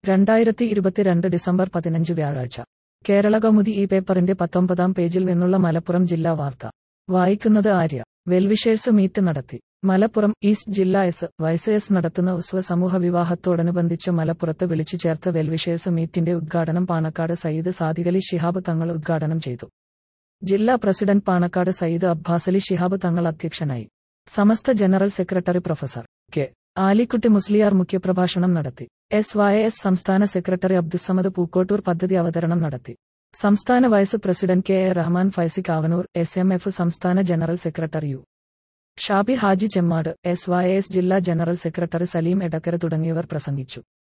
രണ്ടായിരത്തി ഇരുപത്തിരണ്ട് ഡിസംബർ പതിനഞ്ച് വ്യാഴാഴ്ച കേരള കൗമുദി ഈ പേപ്പറിന്റെ പത്തൊമ്പതാം പേജിൽ നിന്നുള്ള മലപ്പുറം ജില്ലാ വാർത്ത വായിക്കുന്നത് ആര്യ വെൽവിഷേഴ്സ് മീറ്റ് നടത്തി മലപ്പുറം ഈസ്റ്റ് ജില്ലാ എസ് വൈസ് എസ് നടത്തുന്ന ഉസ്വ സമൂഹ വിവാഹത്തോടനുബന്ധിച്ച് മലപ്പുറത്ത് വിളിച്ചു ചേർത്ത വെൽവിഷേഴ്സ് മീറ്റിന്റെ ഉദ്ഘാടനം പാണക്കാട് സയ്യിദ് സാദിഖലി ശിഹാബ് തങ്ങൾ ഉദ്ഘാടനം ചെയ്തു ജില്ലാ പ്രസിഡന്റ് പാണക്കാട് സയ്യിദ് അബ്ബാസലി ശിഹാബ് തങ്ങൾ അധ്യക്ഷനായി Samastha general secretary professor K Alikutty Musliyar മുഖ്യപ്രഭാഷണം നടത്തി എസ് വൈ എസ് സംസ്ഥാന സെക്രട്ടറി അബ്ദുസമദ് പൂക്കോട്ടൂർ പദ്ധതി അവതരണം നടത്തി സംസ്ഥാന vice president K A Rahman Faizy Kavanur S M F സംസ്ഥാന general secretary U Shabi Haji Chemmad S Y S ജില്ലാ ജനറൽ സെക്രട്ടറി സലീം എടക്കര തുടങ്ങിയവർ പ്രസംഗിച്ചു